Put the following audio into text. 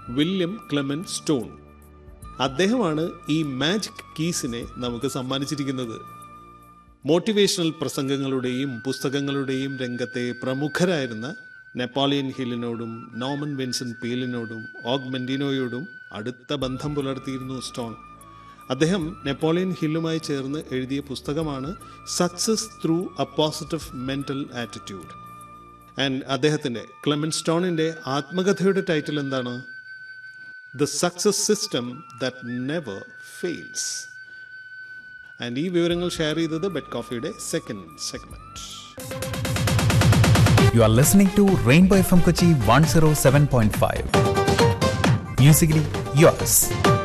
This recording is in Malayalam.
വില്യം ക്ലെമൻ സ്റ്റോൺ അദ്ദേഹമാണ് ഈ മാജിക് കീസിനെ നമുക്ക് സമ്മാനിച്ചിരിക്കുന്നത് മോട്ടിവേഷണൽ പ്രസംഗങ്ങളുടെയും പുസ്തകങ്ങളുടെയും രംഗത്തെ പ്രമുഖരായിരുന്ന നെപ്പോളിയൻ ഹില്ലിനോടും നോമൻ വിൻസൻ പീലിനോടും ഓഗ്മെന്റിനോയോടും അടുത്ത ബന്ധം പുലർത്തിയിരുന്നു സ്റ്റോൺ അദ്ദേഹം നെപ്പോളിയൻ ഹില്ലുമായി ചേർന്ന് എഴുതിയ പുസ്തകമാണ് success through a positive mental attitude and അദ്ദേഹത്തിൻ്റെ ക്ലെമൻ സ്റ്റോണിൻ്റെ ആത്മകഥയുടെ ടൈറ്റിൽ എന്താണ് the success system that never fails and ഈ വിവരങ്ങൾ ഷെയർ ചെയ്തത് ബെഡ് കോഫിയുടെ second segment You are listening to Rainbow FM Kochi 107.5. Musically yours.